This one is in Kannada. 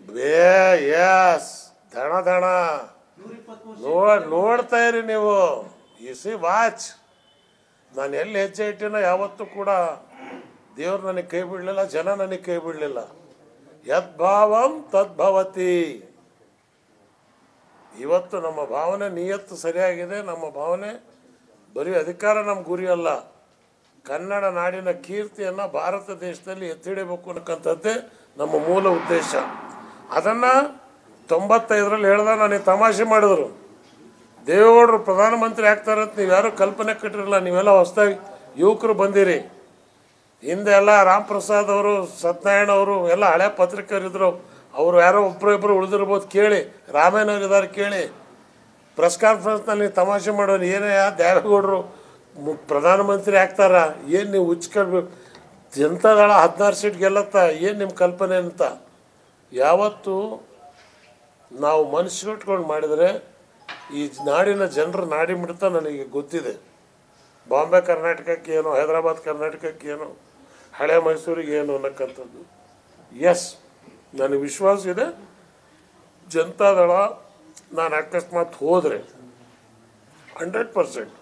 ಬೇ ಎಸ್ ದಣ ದಣ ನೋಡ್ ನೋಡ್ತಾ ಇರಿ ನೀವು ಇಸಿ ವಾಚ್ ನಾನು ಎಲ್ಲಿ ಹೆಜ್ಜೆ ಇಟ್ಟಿನ ಯಾವತ್ತೂ ಕೂಡ ದೇವ್ರು ನನಗೆ ಕೈ ಬಿಡಲಿಲ್ಲ ಜನ ನನಗೆ ಕೈ ಬಿಡಲಿಲ್ಲ ಯದ್ಭಾವಂ ತದ್ಭವತಿ ಇವತ್ತು ನಮ್ಮ ಭಾವನೆ ನಿಯತ್ತು ಸರಿಯಾಗಿದೆ ನಮ್ಮ ಭಾವನೆ ಬರೀ ಅಧಿಕಾರ ನಮ್ಮ ಗುರಿ ಅಲ್ಲ ಕನ್ನಡ ನಾಡಿನ ಕೀರ್ತಿಯನ್ನು ಭಾರತ ದೇಶದಲ್ಲಿ ಎತ್ತಿಡಬೇಕು ಅನ್ನಕ್ಕಂಥದ್ದೇ ನಮ್ಮ ಮೂಲ ಉದ್ದೇಶ ಅದನ್ನು ತೊಂಬತ್ತೈದರಲ್ಲಿ ಹೇಳ್ದ ನನಗೆ ತಮಾಷೆ ಮಾಡಿದ್ರು ದೇವೇಗೌಡರು ಪ್ರಧಾನಮಂತ್ರಿ ಆಗ್ತಾರೆ ಅಂತ ನೀವು ಯಾರು ಕಲ್ಪನೆ ಕಟ್ಟಿರಲ್ಲ ನೀವೆಲ್ಲ ಹೊಸದಾಗಿ ಯುವಕರು ಬಂದಿರಿ ಹಿಂದೆ ಎಲ್ಲ ರಾಮ್ ಪ್ರಸಾದ್ ಅವರು ಸತ್ಯನಾರಾಯಣ ಅವರು ಎಲ್ಲ ಹಳೆ ಪತ್ರಿಕರಿದ್ರು ಅವರು ಯಾರೋ ಒಬ್ಬರು ಇಬ್ಬರು ಉಳಿದಿರ್ಬೋದು ಕೇಳಿ ರಾಮೇನವ್ರು ಇದ್ದಾರೆ ಕೇಳಿ ಪ್ರೆಸ್ ಕಾನ್ಫರೆನ್ಸ್ನಲ್ಲಿ ತಮಾಷೆ ಮಾಡೋರು ಏನೇ ದೇವೇಗೌಡರು ಮು- ಪ್ರಧಾನಮಂತ್ರಿ ಆಗ್ತಾರ ಏನು ನೀವು ಹುಚ್ಕೊಳ್ಬೇಕು ಜನತಾದಳ ಹದಿನಾರು ಸೀಟ್ ಗೆಲ್ಲತ್ತ ಏನು ನಿಮ್ಮ ಕಲ್ಪನೆ ಅಂತ ಯಾವತ್ತು ನಾವು ಮನಸ್ಸಿಟ್ಕೊಂಡು ಮಾಡಿದರೆ ಈ ನಾಡಿನ ಜನರ ನಾಡಿ ಮಿಡ್ತ ನನಗೆ ಗೊತ್ತಿದೆ ಬಾಂಬೆ ಕರ್ನಾಟಕಕ್ಕೆ ಏನು ಹೈದರಾಬಾದ್ ಕರ್ನಾಟಕಕ್ಕೆ ಏನು ಹಳೆ ಮೈಸೂರಿಗೆ ಏನು ಅನ್ನಕ್ಕಂಥದ್ದು ಎಸ್ ನನಗೆ ವಿಶ್ವಾಸ ಇದೆ ಜನತಾದಳ ನಾನು ಅಕಸ್ಮಾತ್ ಹೋದರೆ ಹಂಡ್ರೆಡ್ ಪರ್ಸೆಂಟ್